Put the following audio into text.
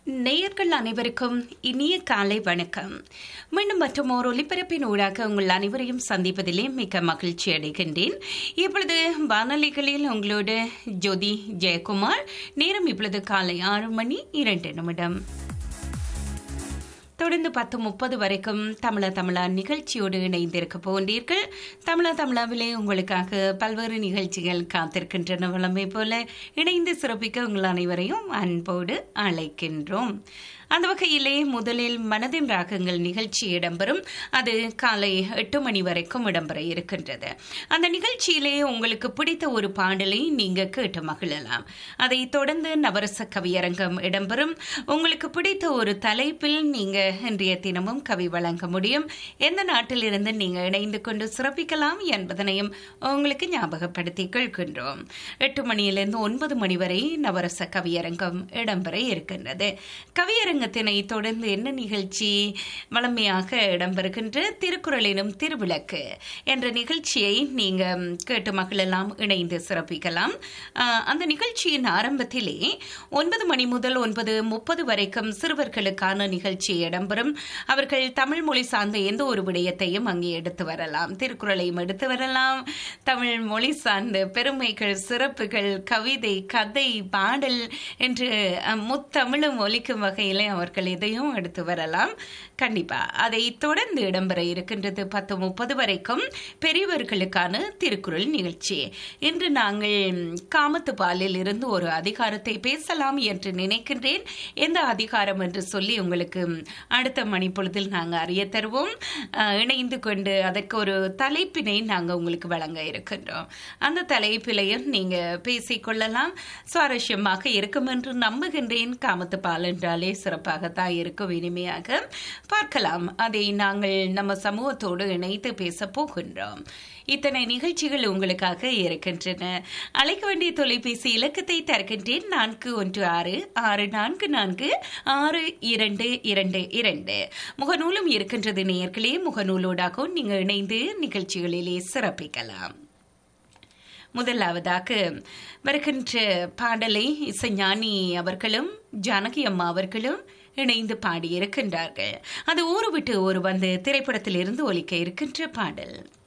நேயர்கள் அனைவருக்கும் இனிய காலை வணக்கம் மீண்டும் மற்றும் ஒரு ஒலிபரப்பின் ஊடாக உங்கள் அனைவரையும் சந்திப்பதிலே மிக்க மகிழ்ச்சி அடைகின்றேன் இப்பொழுது வானொலிகளில் உங்களோடு ஜோதி ஜெயக்குமார் நேரம் இப்பொழுது காலை ஆறு மணி இரண்டு நிமிடம் தொடர்ந்து பத்து முப்பது வரைக்கும் தமிழ தமிழா நிகழ்ச்சியோடு இணைந்திருக்க போகின்றீர்கள் தமிழ தமிழாவிலே உங்களுக்காக பல்வேறு நிகழ்ச்சிகள் காத்திருக்கின்றன வளமை போல இணைந்து சிறப்பிக்க உங்கள் அனைவரையும் அன்போடு அழைக்கின்றோம் அந்த வகையிலே முதலில் மனதின் ராகங்கள் நிகழ்ச்சி இடம்பெறும் அது காலை எட்டு மணி வரைக்கும் இடம்பெற இருக்கின்றது அந்த நிகழ்ச்சியிலே உங்களுக்கு பிடித்த ஒரு பாடலை நீங்க கேட்டு மகிழலாம் அதை தொடர்ந்து நவரச கவியரங்கம் இடம்பெறும் உங்களுக்கு பிடித்த ஒரு தலைப்பில் நீங்க இன்றைய தினமும் கவி வழங்க முடியும் எந்த நாட்டிலிருந்து நீங்க இணைந்து கொண்டு சிறப்பிக்கலாம் என்பதனையும் உங்களுக்கு ஞாபகப்படுத்தி கேட்கின்றோம் எட்டு மணியிலிருந்து ஒன்பது மணி வரை நவரச கவியரங்கம் இடம்பெற இருக்கின்றது கவியரங்க அரங்கத்தினை தொடர்ந்து என்ன நிகழ்ச்சி வளமையாக இடம்பெறுகின்ற திருக்குறள் எனும் திருவிளக்கு என்ற நிகழ்ச்சியை நீங்க கேட்டு மகளெல்லாம் இணைந்து சிறப்பிக்கலாம் அந்த நிகழ்ச்சியின் ஆரம்பத்திலே ஒன்பது மணி முதல் ஒன்பது முப்பது வரைக்கும் சிறுவர்களுக்கான நிகழ்ச்சி இடம்பெறும் அவர்கள் தமிழ் மொழி சார்ந்த எந்த ஒரு விடயத்தையும் அங்கே எடுத்து வரலாம் திருக்குறளையும் எடுத்து வரலாம் தமிழ் மொழி சார்ந்த பெருமைகள் சிறப்புகள் கவிதை கதை பாடல் என்று முத்தமிழும் ஒலிக்கும் வகையிலே அவர்கள் இதையும் எடுத்து வரலாம் கண்டிப்பா அதை தொடர்ந்து இடம்பெற இருக்கின்றது பத்து முப்பது வரைக்கும் பெரியவர்களுக்கான திருக்குறள் நிகழ்ச்சி இன்று நாங்கள் காமத்து பாலில் இருந்து ஒரு அதிகாரத்தை பேசலாம் என்று நினைக்கின்றேன் எந்த அதிகாரம் என்று சொல்லி உங்களுக்கு அடுத்த மணிப்பொழுதில் நாங்கள் அறிய தருவோம் இணைந்து கொண்டு அதற்கு ஒரு தலைப்பினை நாங்கள் உங்களுக்கு வழங்க இருக்கின்றோம் அந்த தலைப்பிலையும் நீங்க பேசிக்கொள்ளலாம் சுவாரஸ்யமாக இருக்கும் என்று நம்புகின்றேன் காமத்து பால் என்றாலே சிறப்பாகத்தான் இருக்கும் இனிமையாக பார்க்கலாம் அதை நாங்கள் நம்ம சமூகத்தோடு இணைத்து பேச போகின்றோம் இத்தனை நிகழ்ச்சிகள் உங்களுக்காக இருக்கின்றன அழைக்க வேண்டிய தொலைபேசி இலக்கத்தை தருகின்றேன் நான்கு ஒன்று ஆறு ஆறு நான்கு நான்கு ஆறு இரண்டு இரண்டு இரண்டு முகநூலும் இருக்கின்றது நேயர்களே முகநூலோடாகவும் நீங்கள் இணைந்து நிகழ்ச்சிகளிலே சிறப்பிக்கலாம் முதலாவதாக வருகின்ற பாடலை இசைஞானி அவர்களும் ஜானகி அம்மா அவர்களும் இணைந்து பாடியிருக்கின்றார்கள் அது ஊரு விட்டு ஒரு வந்து திரைப்படத்தில் இருந்து ஒலிக்க இருக்கின்ற பாடல்